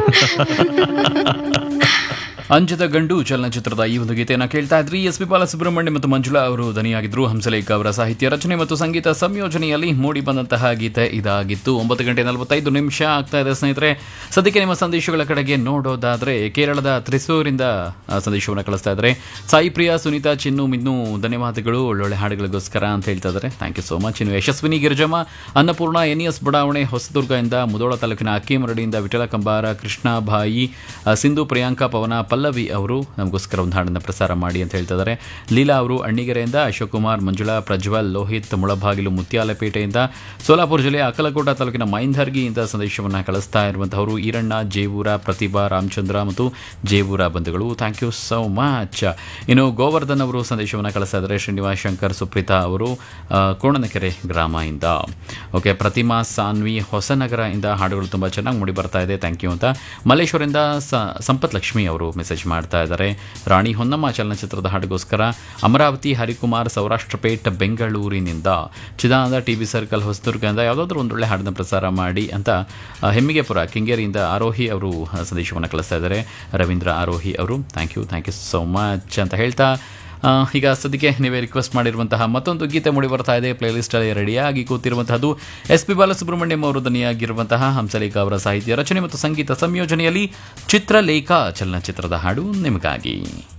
ಅಂಜದ ಗಂಡು ಚಲನಚಿತ್ರದ ಈ ಒಂದು ಗೀತೆಯನ್ನು ಕೇಳ್ತಾ ಇದ್ರಿ ಎಸ್ ಪಿ ಬಾಲಸುಬ್ರಹ್ಮಣ್ಯ ಮತ್ತು ಮಂಜುಳಾ ಅವರು ದನಿಯಾಗಿದ್ರು ಹಂಸಲೇಖ ಅವರ ಸಾಹಿತ್ಯ ರಚನೆ ಮತ್ತು ಸಂಗೀತ ಸಂಯೋಜನೆಯಲ್ಲಿ ಮೂಡಿ ಬಂದಂತಹ ಗೀತೆ ಇದಾಗಿತ್ತು ಒಂಬತ್ತು ಗಂಟೆ ನಲವತ್ತೈದು ನಿಮಿಷ ಆಗ್ತಾ ಇದೆ ಸ್ನೇಹಿತರೆ ಸದ್ಯಕ್ಕೆ ನಿಮ್ಮ ಸಂದೇಶಗಳ ಕಡೆಗೆ ನೋಡೋದಾದ್ರೆ ಕೇರಳದ ತ್ರಿಸೂರಿಂದ ಆ, ಸಂದೇಶವನ್ನು ಕಳಿಸ್ತಾ ಇದ್ದಾರೆ ಸಾಯಿ ಪ್ರಿಯಾ ಸುನೀತಾ ಚಿನ್ನು ಮಿನ್ನು ಧನ್ಯವಾದಗಳು ಒಳ್ಳೊಳ್ಳೆ ಹಾಡುಗಳಿಗೋಸ್ಕರ ಅಂತ ಹೇಳ್ತಾ ಇದ್ದಾರೆ ಥ್ಯಾಂಕ್ ಯು ಸೋ ಮಚ್ ಇನ್ನು ಯಶಸ್ವಿನಿ ಗಿರಿಜಮ್ಮ ಅನ್ನಪೂರ್ಣ ಎನ್ ಎಸ್ ಬಡಾವಣೆ ಹೊಸದುರ್ಗದಿಂದ ಮುದೋಳ ತಾಲೂಕಿನ ಅಕ್ಕಿಮರಡಿಯಿಂದ ವಿಠಲ ಕಂಬಾರ ಕೃಷ್ಣ ಭಾಯಿ ಆ, ಸಿಂಧು ಪ್ರಿಯಾಂಕಾ ಪವನ ಪಲ್ಲವಿ ಅವರು ನಮಗೋಸ್ಕರ ಒಂದು ಹಾಡನ್ನು ಪ್ರಸಾರ ಮಾಡಿ ಅಂತ ಹೇಳ್ತಾ ಇದ್ದಾರೆ ಲೀಲಾ ಅವರು ಅಣ್ಣಿಗೆರೆಯಿಂದ ಅಶೋಕ್ ಕುಮಾರ್ ಮಂಜುಳಾ ಪ್ರಜ್ವಲ್ ಲೋಹಿತ್ ಮುಳಬಾಗಿಲು ಮುತ್ಯಾಲಪೇಟೆಯಿಂದ ಸೋಲಾಪುರ ಜಿಲ್ಲೆಯ ಅಕಲಕೋಟ ತಾಲೂಕಿನ ಮೈಂಧರ್ಗಿಯಿಂದ ಸಂದೇಶವನ್ನು ಕಳಿಸ್ತಾ ಇರುವಂತಹವರು ಈರಣ್ಣ ಜೇವೂರ ಪ್ರತಿಭಾ ರಾಮಚಂದ್ರ ಮತ್ತು ಜೇವೂರ ಬಂಧುಗಳು ಥ್ಯಾಂಕ್ ಯು ಸೋ ಮಚ್ ಇನ್ನು ಗೋವರ್ಧನ್ ಅವರು ಸಂದೇಶವನ್ನು ಕಳಿಸ್ತಾ ಇದ್ದಾರೆ ಶ್ರೀನಿವಾಸ್ ಶಂಕರ್ ಸುಪ್ರೀತಾ ಅವರು ಆ, ಕೋಣನಕೆರೆ ಗ್ರಾಮ ಇಂದ ಓಕೆ ಪ್ರತಿಮಾ ಸಾನ್ವಿ ಹೊಸನಗರ ಇಂದ ಹಾಡುಗಳು ತುಂಬ ಚೆನ್ನಾಗಿ ಮೂಡಿ ಬರ್ತಾ ಇದೆ ಥ್ಯಾಂಕ್ ಯು ಅಂತ ಮಲ್ಲೇಶ್ವರಿಂದ ಸ- ಸಂಪತ್ ಲಕ್ಷ್ಮಿ ಅವರು ಮೆಸೇಜ್ ಮಾಡ್ತಾ ಇದ್ದಾರೆ ರಾಣಿ ಹೊನ್ನಮ್ಮ ಚಲನಚಿತ್ರದ ಹಾಡಿಗೋಸ್ಕರ ಅಮರಾವತಿ ಹರಿಕುಮಾರ್ ಸೌರಾಷ್ಟ್ರ ಪೇಟ್ ಬೆಂಗಳೂರಿನಿಂದ ಚಿದಾನಂದ ಟಿ ಬಿ ಸರ್ಕಲ್ ಹೊಸದುರ್ಗದಿಂದ ಯಾವುದಾದ್ರೂ ಒಂದೊಳ್ಳೆ ಹಾಡನ್ನು ಪ್ರಸಾರ ಮಾಡಿ ಅಂತ ಆ, ಹೆಮ್ಮಿಗೆಪುರ ಕೆಂಗೇರಿಯಿಂದ ಆರೋಹಿ ಅವರು ಆ, ಸಂದೇಶವನ್ನು ಕಳಿಸ್ತಾ ಇದ್ದಾರೆ ರವೀಂದ್ರ ಆರೋಹಿ ಅವರು thank you thank you so much ಅಂತ ಹೇಳ್ತಾ ಆ, ಈಗ ಸದ್ಯಕ್ಕೆ ನೀವೇ ರಿಕ್ವೆಸ್ಟ್ ಮಾಡಿರುವಂತಹ ಮತ್ತೊಂದು ಗೀತೆ ಮೂಡಿ ಬರ್ತಾ ಇದೆ ಪ್ಲೇಲಿಸ್ಟಲ್ಲಿ ರೆಡಿಯಾಗಿ ಕೂತಿರುವಂತಹದ್ದು ಎಸ್ ಪಿ ಬಾಲಸುಬ್ರಹ್ಮಣ್ಯಂ ಅವರು ದನಿಯಾಗಿರುವಂತಹ ಹಂಸಲೇಖ ಅವರ ಸಾಹಿತ್ಯ ರಚನೆ ಮತ್ತು ಸಂಗೀತ ಸಂಯೋಜನೆಯಲ್ಲಿ ಚಿತ್ರಲೇಖ ಚಲನಚಿತ್ರದ ಹಾಡು ನಿಮಗಾಗಿ